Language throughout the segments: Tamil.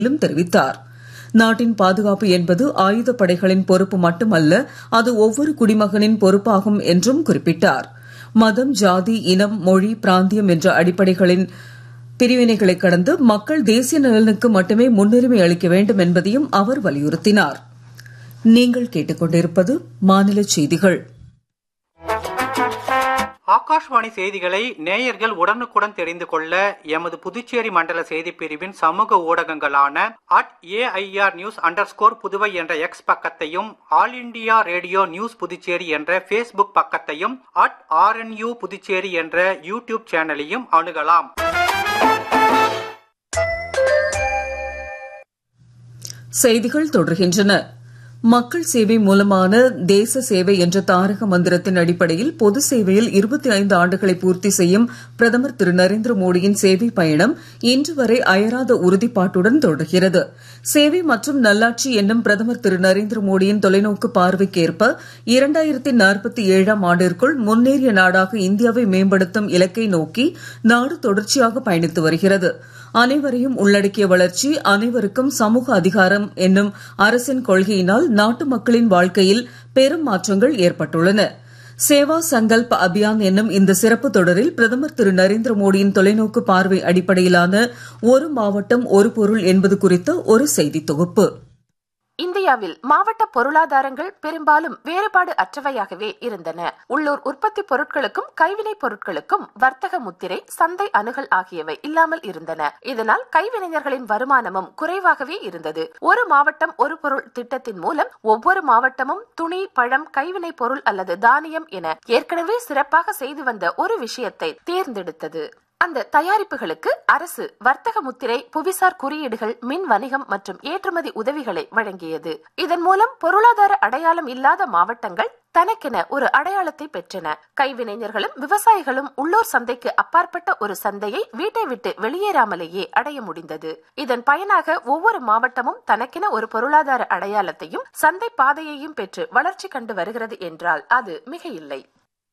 மேலும் தெரிவித்தார் நாட்டின் பாதுகாப்பு என்பது ஆயுதப் படைகளின் பொறுப்பு மட்டுமல்ல அது ஒவ்வொரு குடிமகனின் பொறுப்பாகும் என்றும் குறிப்பிட்டார் மதம் ஜாதி இனம் மொழி பிராந்தியம் என்ற அடிப்படைகளின் பிரிவினைகளை கடந்து மக்கள் தேசிய நலனுக்கு மட்டுமே முன்னுரிமை அளிக்க வேண்டும் என்பதையும் அவர் வலியுறுத்தினார் நீங்கள் கேட்டுக்கொண்டிருப்பது மாநில செய்திகள் ஆகாஷ்வாணி செய்திகளை நேயர்கள் உடனுக்குடன் தெரிந்து கொள்ள எமது புதுச்சேரி மண்டல செய்திப் பிரிவின் சமூக ஊடகங்களான at AIR news under Puduvai என்ற எக்ஸ் பக்கத்தையும் all India radio news Puducherry என்ற ஃபேஸ்புக் பக்கத்தையும் அட் ஆர்என்யூ புதுச்சேரி என்ற யூடியூப் சேனலையும் அணுகலாம் செய்திகள் தொடர்கின்றன மக்கள் சேவை மூலமான தேச சேவை என்ற தாரக மந்திரத்தின் அடிப்படையில் பொது சேவையில் இருபத்தி ஐந்து ஆண்டுகளை பூர்த்தி செய்யும் பிரதமர் திரு நரேந்திர மோடியின் சேவை பயணம் இன்று வரை அயராத உறுதிப்பாட்டுடன் தொடர்கிறது சேவை மற்றும் நல்லாட்சி என்னும் பிரதமர் திரு நரேந்திர மோடியின் தொலைநோக்கு பார்வைக்கேற்ப இரண்டாயிரத்தி நாற்பத்தி ஏழாம் ஆண்டிற்குள் முன்னேறிய நாடாக இந்தியாவை மேம்படுத்தும் இலக்கை நோக்கி நாடு தொடர்ச்சியாக பயணித்து வருகிறது அனைவரையும் உள்ளடக்கிய வளர்ச்சி அனைவருக்கும் சமூக அதிகாரம் என்னும் அரசின் கொள்கையினால் நாட்டு மக்களின் வாழ்க்கையில் பெரும் மாற்றங்கள் ஏற்பட்டுள்ளன சேவா சங்கல்ப் அபியான் என்னும் இந்த சிறப்பு தொடரில் பிரதமர் திரு நரேந்திர மோடியின் தொலைநோக்கு பார்வை அடிப்படையிலான ஒரு மாவட்டம் ஒரு பொருள் என்பது குறித்த ஒரு செய்தி தொகுப்பு இந்தியாவில் மாவட்ட பொருளாதாரங்கள் பெரும்பாலும் வேறுபாடு அற்றவையாகவே இருந்தன உள்ளூர் உற்பத்தி பொருட்களுக்கும் கைவினைப் பொருட்களுக்கும் வர்த்தக முத்திரை சந்தை அணுகல் ஆகியவை இல்லாமல் இருந்தன இதனால் கைவினைஞர்களின் வருமானமும் குறைவாகவே இருந்தது ஒரு மாவட்டம் ஒரு பொருள் திட்டத்தின் மூலம் ஒவ்வொரு மாவட்டமும் துணி பழம் கைவினைப் பொருள் அல்லது தானியம் என ஏற்கனவே சிறப்பாக செய்து வந்த ஒரு விஷயத்தை தேர்ந்தெடுத்தது அந்த தயாரிப்புகளுக்கு அரசு வர்த்தக முத்திரை புவிசார் குறியீடுகள் மின் வணிகம் மற்றும் ஏற்றுமதி உதவிகளை வழங்கியது இதன் மூலம் பொருளாதார அடையாளம் இல்லாத மாவட்டங்கள் தனக்கென ஒரு அடையாளத்தை பெற்றன கைவினைஞர்களும் விவசாயிகளும் உள்ளூர் சந்தைக்கு அப்பாற்பட்ட ஒரு சந்தையை வீட்டை விட்டு வெளியேறாமலேயே அடைய முடிந்தது இதன் பயனாக ஒவ்வொரு மாவட்டமும் தனக்கென ஒரு பொருளாதார அடையாளத்தையும் சந்தை பாதையையும் பெற்று வளர்ச்சி கண்டு வருகிறது என்றால் அது மிக இல்லை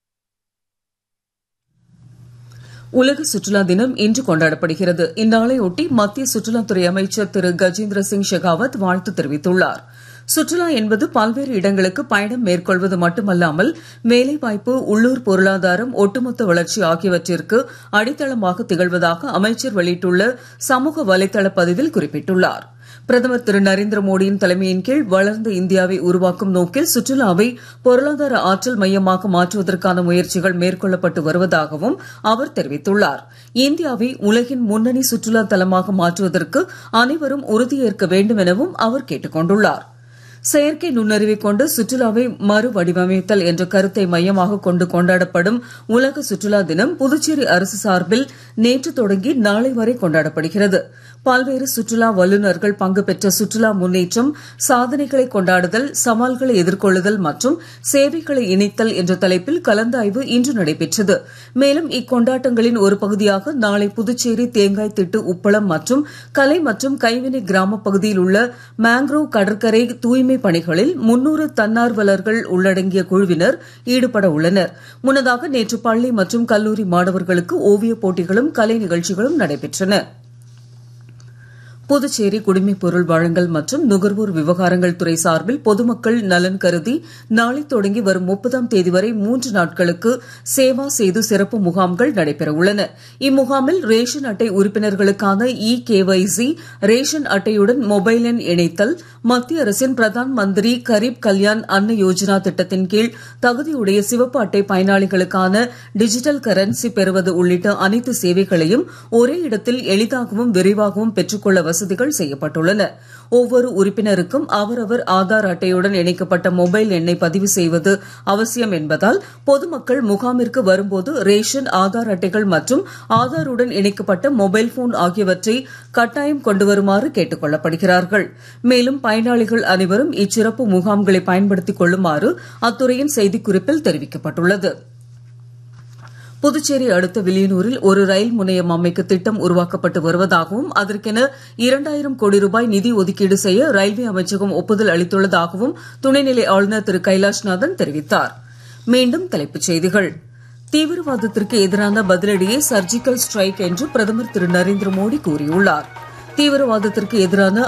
உலக சுற்றுலா தினம் இன்று கொண்டாடப்படுகிறது இந்நாளையொட்டி மத்திய சுற்றுலாத்துறை அமைச்சர் திரு கஜேந்திர சிங் ஷெகாவத் வாழ்த்து தெரிவித்துள்ளார் சுற்றுலா என்பது பல்வேறு இடங்களுக்கு பயணம் மேற்கொள்வது மட்டுமல்லாமல் வேலைவாய்ப்பு உள்ளூர் பொருளாதாரம் ஒட்டுமொத்த வளர்ச்சி ஆகியவற்றிற்கு அடித்தளமாக திகழ்வதாக அமைச்சர் வெளியிட்டுள்ள சமூக வலைதள பதிவில் குறிப்பிட்டுள்ளார் பிரதமர் திரு நரேந்திர மோடியின் தலைமையின் கீழ் வளர்ந்த இந்தியாவை உருவாக்கும் நோக்கில் சுற்றுலாவை பொருளாதார ஆற்றல் மையமாக மாற்றுவதற்கான முயற்சிகள் மேற்கொள்ளப்பட்டு வருவதாகவும் அவர் தெரிவித்துள்ளார் இந்தியாவை உலகின் முன்னணி சுற்றுலா தலமாக மாற்றுவதற்கு அனைவரும் உறுதியேற்க வேண்டும் எனவும் அவர் கேட்டுக் கொண்டுள்ளார் செயற்கை நுண்ணறிவை கொண்டு சுற்றுலாவை மறு வடிவமைத்தல் என்ற கருத்தை மையமாக கொண்டு கொண்டாடப்படும் உலக சுற்றுலா தினம் புதுச்சேரி அரசு சார்பில் நேற்று தொடங்கி நாளை வரை கொண்டாடப்படுகிறது பல்வேறு சுற்றுலா வல்லுநர்கள் பங்கு பெற்ற சுற்றுலா முன்னேற்றம் சாதனைகளை கொண்டாடுதல் சவால்களை எதிர்கொள்ளுதல் மற்றும் சேவைகளை இணைத்தல் என்ற தலைப்பில் கலந்தாய்வு இன்று நடைபெற்றது மேலும் இக்கொண்டாட்டங்களின் ஒரு பகுதியாக நாளை புதுச்சேரி தேங்காய் திட்டு உப்பளம் மற்றும் கலை மற்றும் கைவினை கிராம பகுதியில் உள்ள மேங்க்ரோவ் கடற்கரை தூய்மை பணிகளில் முன்னூறு தன்னார்வலர்கள் உள்ளடங்கிய குழுவினர் ஈடுபட உள்ளனர் முன்னதாக நேற்று பள்ளி மற்றும் கல்லூரி மாணவர்களுக்கு ஓவியப் போட்டிகளும் கலை நிகழ்ச்சிகளும் நடைபெற்றன புதுச்சேரி குடிமைப் பொருள் வழங்கல் மற்றும் நுகர்வோர் விவகாரங்கள் துறை சார்பில் பொதுமக்கள் நலன் கருதி நாளை தொடங்கி வரும் முப்பதாம் தேதி வரை மூன்று நாட்களுக்கு சேவா சேது சிறப்பு முகாம்கள் நடைபெற உள்ளன இம்முகாமில் ரேஷன் அட்டை உறுப்பினர்களுக்கான இ கேவைசி ரேஷன் அட்டையுடன் மொபைல் எண் இணைத்தல் மத்திய அரசின் பிரதான் மந்திரி கரீப் கல்யாண் அன்ன யோஜனா திட்டத்தின் கீழ் தகுதியுடைய சிவப்பு அட்டை பயனாளிகளுக்கான டிஜிட்டல் கரன்சி பெறுவது உள்ளிட்ட அனைத்து சேவைகளையும் ஒரே இடத்தில் எளிதாகவும் விரைவாகவும் பெற்றுக்கொள்ள வசதிகள் செய்யப்பட்டுள்ளன ஒவ்வொரு உறுப்பினருக்கும் அவரவர் ஆதார் அட்டையுடன் இணைக்கப்பட்ட மொபைல் எண்ணை பதிவு செய்வது அவசியம் என்பதால் பொதுமக்கள் முகாமிற்கு வரும்போது ரேஷன் ஆதார் அட்டைகள் மற்றும் ஆதாருடன் இணைக்கப்பட்ட மொபைல் போன் ஆகியவற்றை கட்டாயம் கொண்டு வருமாறு கேட்டுக் கொள்ளப்படுகிறார்கள் மேலும் பயனாளிகள் அனைவரும் இச்சிறப்பு முகாம்களை பயன்படுத்திக் கொள்ளுமாறு அத்துறையின் செய்திக்குறிப்பில் தெரிவிக்கப்பட்டுள்ளது புதுச்சேரி அடுத்த வில்லியனூரில் ஒரு ரயில் முனையம் அமைக்க திட்டம் உருவாக்கப்பட்டு வருவதாகவும் அதற்கென இரண்டாயிரம் கோடி ரூபாய் நிதி ஒதுக்கீடு செய்ய ரயில்வே அமைச்சகம் ஒப்புதல் அளித்துள்ளதாகவும் துணைநிலை ஆளுநர் திரு கைலாஷ்நாதன் தெரிவித்தார் மீண்டும் தலைப்புச் செய்திகள் தீவிரவாதத்திற்கு எதிரான பதிலடியே சர்ஜிக்கல் ஸ்ட்ரைக் என்று பிரதமர் திரு நரேந்திர மோடி கூறியுள்ளார் தீவிரவாதத்திற்கு எதிரான